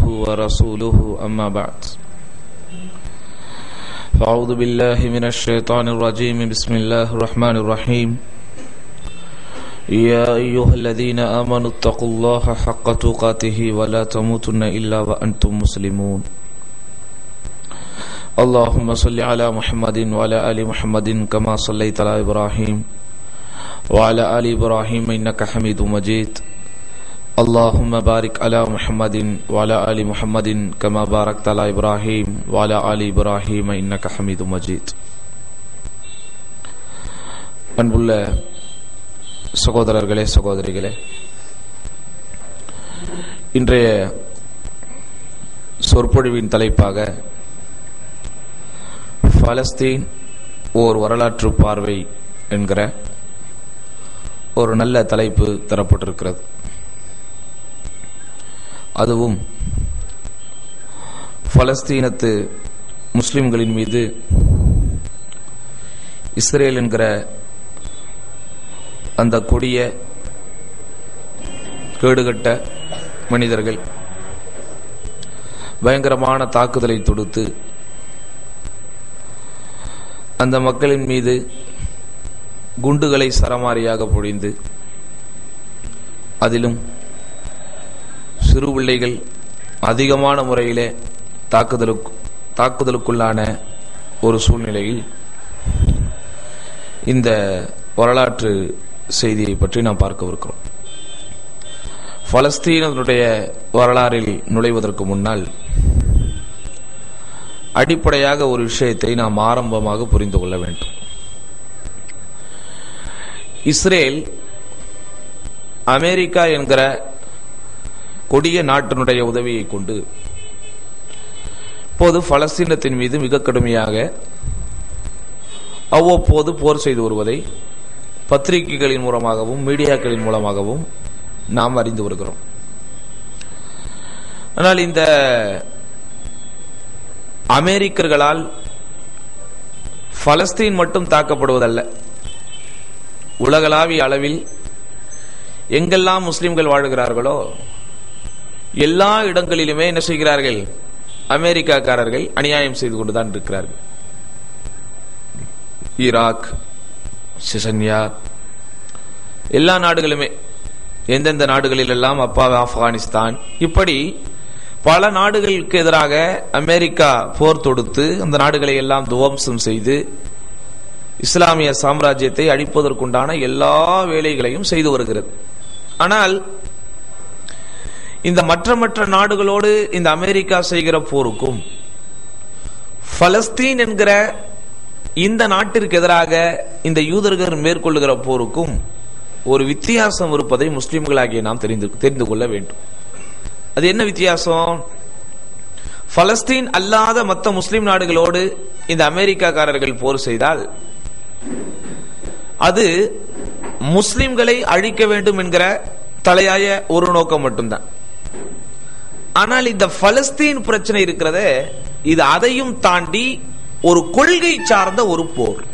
ورسوله أما بعد فأعوذ بالله من الشيطان الرجيم بسم الله الرحمن الرحيم يا أيها الذين آمنوا اتقوا الله حق تقاته ولا تموتن إلا وأنتم مسلمون اللهم صل على محمد وعلى آل محمد كما صليت على إبراهيم وعلى آل إبراهيم إنك حميد مجيد اللهم بارك على محمد وعلى آل محمد كما باركت على إبراهيم وعلى آل إبراهيم إنك حميد مجيد அன்புள்ள சகோதரர்களே சகோதரிகளே இன்றைய சொற்பொழிவின் தலைப்பாக பலஸ்தீன் ஓர் வரலாற்று பார்வை என்கிற ஒரு நல்ல தலைப்பு தரப்பட்டிருக்கிறது அதுவும் பலஸ்தீனத்து முஸ்லிம்களின் மீது இஸ்ரேல் என்கிற அந்த கொடிய கேடுகட்ட மனிதர்கள் பயங்கரமான தாக்குதலை தொடுத்து அந்த மக்களின் மீது குண்டுகளை சரமாரியாக பொழிந்து அதிலும் சிறு பிள்ளைகள் அதிகமான முறையிலே தாக்குதலுக்கு தாக்குதலுக்குள்ளான ஒரு சூழ்நிலையில் இந்த வரலாற்று செய்தியை பற்றி நாம் பார்க்கவிருக்கிறோம் பலஸ்தீனத்தினுடைய வரலாறில் நுழைவதற்கு முன்னால் அடிப்படையாக ஒரு விஷயத்தை நாம் ஆரம்பமாக புரிந்து கொள்ள வேண்டும் இஸ்ரேல் அமெரிக்கா என்கிற கொடிய நாட்டினுடைய உதவியை கொண்டு இப்போது பலஸ்தீனத்தின் மீது மிக கடுமையாக அவ்வப்போது போர் செய்து வருவதை பத்திரிகைகளின் மூலமாகவும் மீடியாக்களின் மூலமாகவும் நாம் அறிந்து வருகிறோம் ஆனால் இந்த அமெரிக்கர்களால் பலஸ்தீன் மட்டும் தாக்கப்படுவதல்ல உலகளாவிய அளவில் எங்கெல்லாம் முஸ்லிம்கள் வாழுகிறார்களோ எல்லா இடங்களிலுமே என்ன செய்கிறார்கள் அமெரிக்காக்காரர்கள் அநியாயம் செய்து கொண்டுதான் இருக்கிறார்கள் ஈராக் சிசன்யா எல்லா நாடுகளுமே எந்தெந்த நாடுகளில் எல்லாம் அப்பா ஆப்கானிஸ்தான் இப்படி பல நாடுகளுக்கு எதிராக அமெரிக்கா போர் தொடுத்து அந்த நாடுகளை எல்லாம் துவம்சம் செய்து இஸ்லாமிய சாம்ராஜ்யத்தை அழிப்பதற்குண்டான எல்லா வேலைகளையும் செய்து வருகிறது ஆனால் இந்த மற்ற மற்ற நாடுகளோடு இந்த அமெரிக்கா செய்கிற போருக்கும் பலஸ்தீன் என்கிற இந்த நாட்டிற்கு எதிராக இந்த யூதர்கள் மேற்கொள்ளுகிற போருக்கும் ஒரு வித்தியாசம் இருப்பதை முஸ்லிம்களாகிய நாம் தெரிந்து தெரிந்து கொள்ள வேண்டும் அது என்ன வித்தியாசம் பலஸ்தீன் அல்லாத மற்ற முஸ்லிம் நாடுகளோடு இந்த அமெரிக்காக்காரர்கள் போர் செய்தால் அது முஸ்லிம்களை அழிக்க வேண்டும் என்கிற தலையாய ஒரு நோக்கம் மட்டும்தான் ஆனால் இந்த பலஸ்தீன் பிரச்சனை இருக்கிறத இது அதையும் தாண்டி ஒரு கொள்கை சார்ந்த ஒரு போர்